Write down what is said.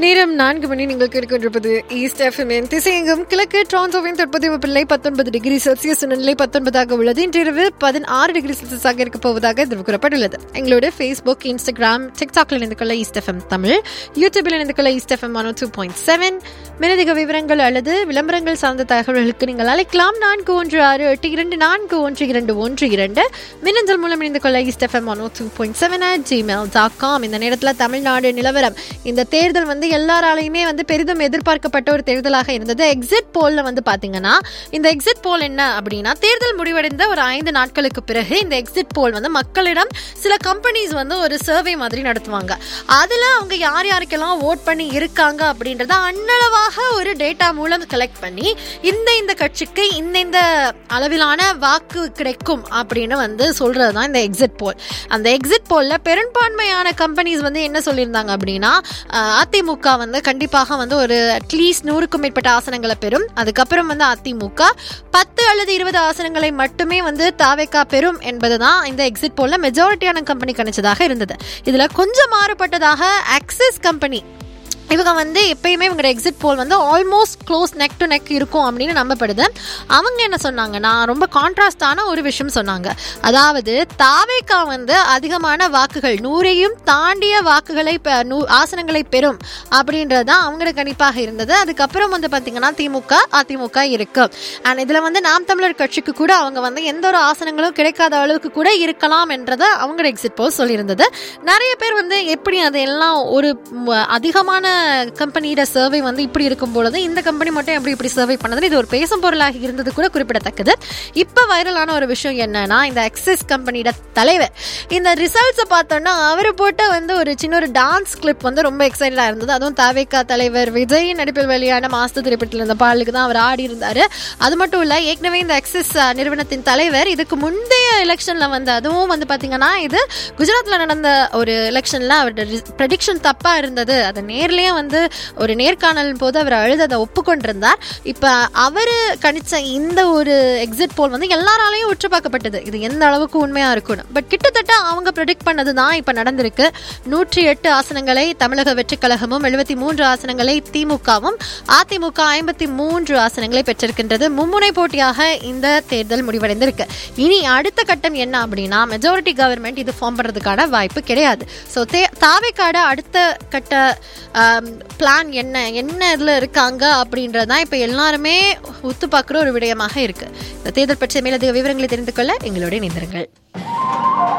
நேரம் நான்கு மணி நீங்கள் கேட்டுக்கொண்டிருப்பது ஈஸ்ட் எஃப்எம்என் திசையெங்கும் கிழக்கு ட்ரான்சோவின் தற்போதைய வெப்பநிலை பத்தொன்பது டிகிரி செல்சியஸ் நிலை பத்தொன்பதாக உள்ளது இன்றிரவு பதினாறு டிகிரி செல்சியஸாக இருக்க போவதாக எதிர்வு கூறப்பட்டுள்ளது எங்களோட ஃபேஸ்புக் இன்ஸ்டாகிராம் டிக்டாக்ல இணைந்து கொள்ள ஈஸ்ட் எஃப்எம் தமிழ் யூடியூபில் இணைந்து கொள்ள east FM one two point seven மேலதிக விவரங்கள் அல்லது விளம்பரங்கள் சார்ந்த தகவல்களுக்கு நீங்கள் அழைக்கலாம் நான்கு ஒன்று ஆறு எட்டு இரண்டு நான்கு ஒன்று இரண்டு ஒன்று இரண்டு மின்னஞ்சல் மூலம் இணைந்து கொள்ள east FM one two point seven at Gmail dot com இந்த நேரத்தில் தமிழ்நாடு நிலவரம் இந்த தேர்தல் வந்து எல்லாராலையுமே வந்து பெரிதும் எதிர்பார்க்கப்பட்ட ஒரு தேர்தலாக இருந்தது எக்ஸிட் போல்ல வந்து பாத்தீங்கன்னா இந்த எக்ஸிட் போல் என்ன அப்படின்னா தேர்தல் முடிவடைந்த ஒரு ஐந்து நாட்களுக்கு பிறகு இந்த எக்ஸிட் போல் வந்து மக்களிடம் சில கம்பெனிஸ் வந்து ஒரு சர்வே மாதிரி நடத்துவாங்க அதுல அவங்க யார் யாருக்கெல்லாம் ஓட் பண்ணி இருக்காங்க அப்படின்றத அன்னளவாக ஒரு டேட்டா மூலம் கலெக்ட் பண்ணி இந்த இந்த கட்சிக்கு இந்த இந்த அளவிலான வாக்கு கிடைக்கும் அப்படின்னு வந்து சொல்றது தான் இந்த எக்ஸிட் போல் அந்த எக்ஸிட் போல்ல பெரும்பான்மையான கம்பெனிஸ் வந்து என்ன சொல்லியிருந்தாங்க அப்படின்னா அஹ், அதிமுக வந்து கண்டிப்பாக வந்து ஒரு அட்லீஸ்ட் நூறுக்கும் மேற்பட்ட ஆசனங்களை பெறும் அதுக்கப்புறம் வந்து அதிமுக பத்து அல்லது இருபது ஆசனங்களை மட்டுமே வந்து தாவேக்கா பெறும் என்பதுதான் இந்த எக்ஸிட் போல்ல மெஜாரிட்டியான கம்பெனி கணிச்சதாக இருந்தது இதுல கொஞ்சம் மாறுபட்டதாக ஆக்சிஸ் கம்பெனி இவங்க வந்து எப்பயுமே இவங்க எக்ஸிட் போல் வந்து almost close neck to neck இருக்கும் அப்படின்னு நம்பப்படுது அவங்க என்ன சொன்னாங்கன்னா ரொம்ப கான்ட்ராஸ்டான ஒரு விஷயம் சொன்னாங்க அதாவது தாவேக்கா வந்து அதிகமான வாக்குகள் நூறையும் தாண்டிய வாக்குகளை பெ- நூ- ஆசனங்களை பெறும் அப்படின்றது தான் அவங்களோட கணிப்பாக இருந்தது அதுக்கப்புறம் வந்து பார்த்தீங்கன்னா திமுக அதிமுக இருக்கு அண்ட் இதில் வந்து நாம் தமிழர் கட்சிக்கு கூட அவங்க வந்து எந்த ஒரு ஆசனங்களும் கிடைக்காத அளவுக்கு கூட இருக்கலாம் என்றதை அவங்களோட எக்ஸிட் போல் சொல்லியிருந்தது நிறைய பேர் வந்து எப்படி அது எல்லாம் ஒரு ம், அதிகமான கம்பெனியோட சர்வே வந்து இப்படி இருக்கும் பொழுது இந்த கம்பெனி மட்டும் எப்படி இப்படி சர்வே பண்ணதுன்னு இது ஒரு பேசும் பொருளாக இருந்தது கூட குறிப்பிடத்தக்கது இப்போ வைரலான ஒரு விஷயம் என்னன்னா இந்த எக்ஸிஸ் கம்பெனியோட தலைவர் இந்த ரிசல்ட்ஸை பார்த்தோன்னா அவர் போட்ட வந்து ஒரு சின்ன ஒரு டான்ஸ் கிளிப் வந்து ரொம்ப எக்ஸைட்டடாக இருந்தது அதுவும் தாவேக்கா தலைவர் விஜய் நடிப்பில் வெளியான மாஸ்து திரைப்படத்தில் இருந்த பாடலுக்கு தான் அவர் ஆடி இருந்தார் அது மட்டும் இல்லை ஏற்கனவே இந்த எக்ஸிஸ் நிறுவனத்தின் தலைவர் இதுக்கு முந்தைய எலெக்ஷனில் வந்து அதுவும் வந்து பார்த்தீங்கன்னா இது குஜராத்தில் நடந்த ஒரு எலெக்ஷனில் அவரோட ப்ரெடிக்ஷன் தப்பாக இருந்தது அதை நேர்லயே வந்து ஒரு நேர்காணல் போது அவர் அழுததை ஒப்புக்கொண்டிருந்தார் இப்போ அவர் கணிச்ச இந்த ஒரு எக்ஸிட் போல் வந்து எல்லாராலையும் உற்று பார்க்கப்பட்டது இது எந்த அளவுக்கு உண்மையா இருக்கும்னு பட் கிட்டத்தட்ட அவங்க ப்ரெடிக்ட் பண்ணது தான் இப்போ நடந்திருக்கு நூற்றி எட்டு ஆசனங்களை தமிழக வெற்றிக் கழகமும் எழுபத்தி மூன்று ஆசனங்களை திமுகவும் அதிமுக ஐம்பத்தி மூன்று ஆசனங்களை பெற்றிருக்கின்றது மும்முனை போட்டியாக இந்த தேர்தல் முடிவடைந்திருக்கு இனி அடுத்த கட்டம் என்ன அப்படின்னா மெஜாரிட்டி கவர்மெண்ட் இது ஃபார்ம் பண்றதுக்கான வாய்ப்பு கிடையாது ஸோ தே தாவைக்காட அடுத்த கட்ட பிளான் என்ன என்ன இதில் இருக்காங்க அப்படின்றது தான் இப்போ எல்லாருமே ஒத்து பார்க்குற ஒரு விடயமாக இருக்கு இந்த தேர்தல் பற்றிய மேலதிக விவரங்களை தெரிந்து கொள்ள எங்களோட இணைந்திருங்கள்